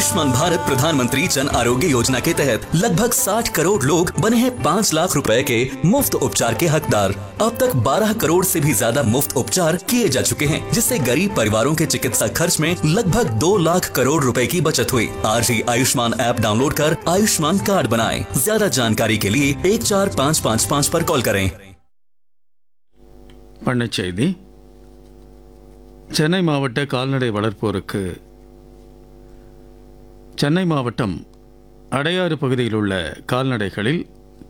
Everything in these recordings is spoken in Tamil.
आयुष्मान भारत प्रधानमंत्री जन आरोग्य योजना के तहत लगभग 60 करोड़ लोग बने हैं 5 लाख रुपए के मुफ्त उपचार के हकदार अब तक 12 करोड़ से भी ज्यादा मुफ्त उपचार किए जा चुके हैं जिससे गरीब परिवारों के चिकित्सा खर्च में लगभग 2 लाख करोड़ रुपए की बचत हुई आज ही आयुष्मान ऐप डाउनलोड कर आयुष्मान कार्ड बनाएं ज्यादा जानकारी के लिए एक चार पाँच पाँच पाँच पर कॉल करें பண்ணைச் செய்தி சென்னை மாவட்ட கால்நடை வளர்ப்போருக்கு சென்னை மாவட்டம் அடையாறு பகுதியில் உள்ள கால்நடைகளில்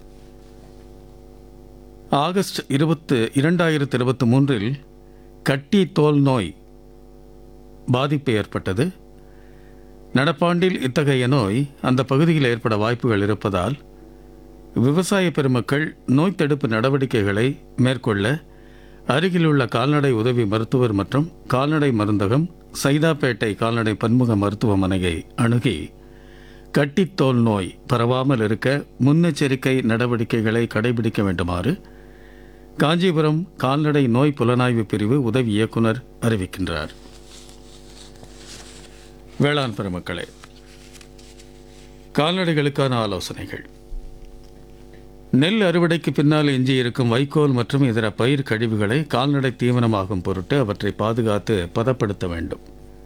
ஆகஸ்ட் இருபத்து இரண்டாயிரத்து இருபத்தி மூன்றில் கட்டி தோல் நோய் பாதிப்பு ஏற்பட்டது நடப்பாண்டில் இத்தகைய நோய் அந்த பகுதியில் ஏற்பட வாய்ப்புகள் இருப்பதால் விவசாய பெருமக்கள் நோய் தடுப்பு நடவடிக்கைகளை மேற்கொள்ள அருகிலுள்ள கால்நடை உதவி மருத்துவர் மற்றும் கால்நடை மருந்தகம் சைதாப்பேட்டை கால்நடை பன்முக மருத்துவமனையை அணுகி கட்டித்தோல் நோய் பரவாமல் இருக்க முன்னெச்சரிக்கை நடவடிக்கைகளை கடைபிடிக்க வேண்டுமாறு காஞ்சிபுரம் கால்நடை நோய் புலனாய்வு பிரிவு உதவி இயக்குனர் அறிவிக்கின்றார் வேளாண் பெருமக்களே கால்நடைகளுக்கான ஆலோசனைகள் நெல் அறுவடைக்கு பின்னால் எஞ்சியிருக்கும் வைக்கோல் மற்றும் இதர பயிர் கழிவுகளை கால்நடை தீவனமாகும் பொருட்டு அவற்றை பாதுகாத்து பதப்படுத்த வேண்டும்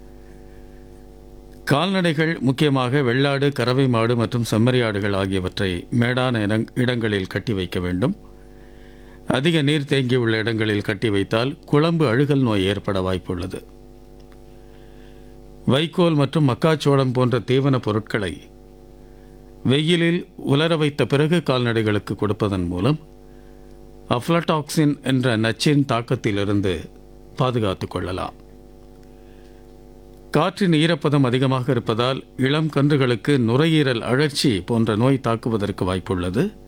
கால்நடைகள் முக்கியமாக வெள்ளாடு கறவை மாடு மற்றும் செம்மறியாடுகள் ஆகியவற்றை மேடான இடங்- இடங்களில் கட்டி வைக்க வேண்டும் அதிக நீர் தேங்கியுள்ள இடங்களில் கட்டி வைத்தால் குழம்பு அழுகல் நோய் ஏற்பட வாய்ப்புள்ளது வைக்கோல் மற்றும் மக்காச்சோளம் போன்ற தீவன பொருட்களை வெயிலில் உலர வைத்த பிறகு கால்நடைகளுக்கு கொடுப்பதன் மூலம் அஃப்லடாக்சின் என்ற நச்சின் தாக்கத்திலிருந்து பாதுகாத்துக் கொள்ளலாம் காற்றின் ஈரப்பதம் அதிகமாக இருப்பதால் இளம் கன்றுகளுக்கு நுரையீரல் அழற்சி போன்ற நோய் தாக்குவதற்கு வாய்ப்புள்ளது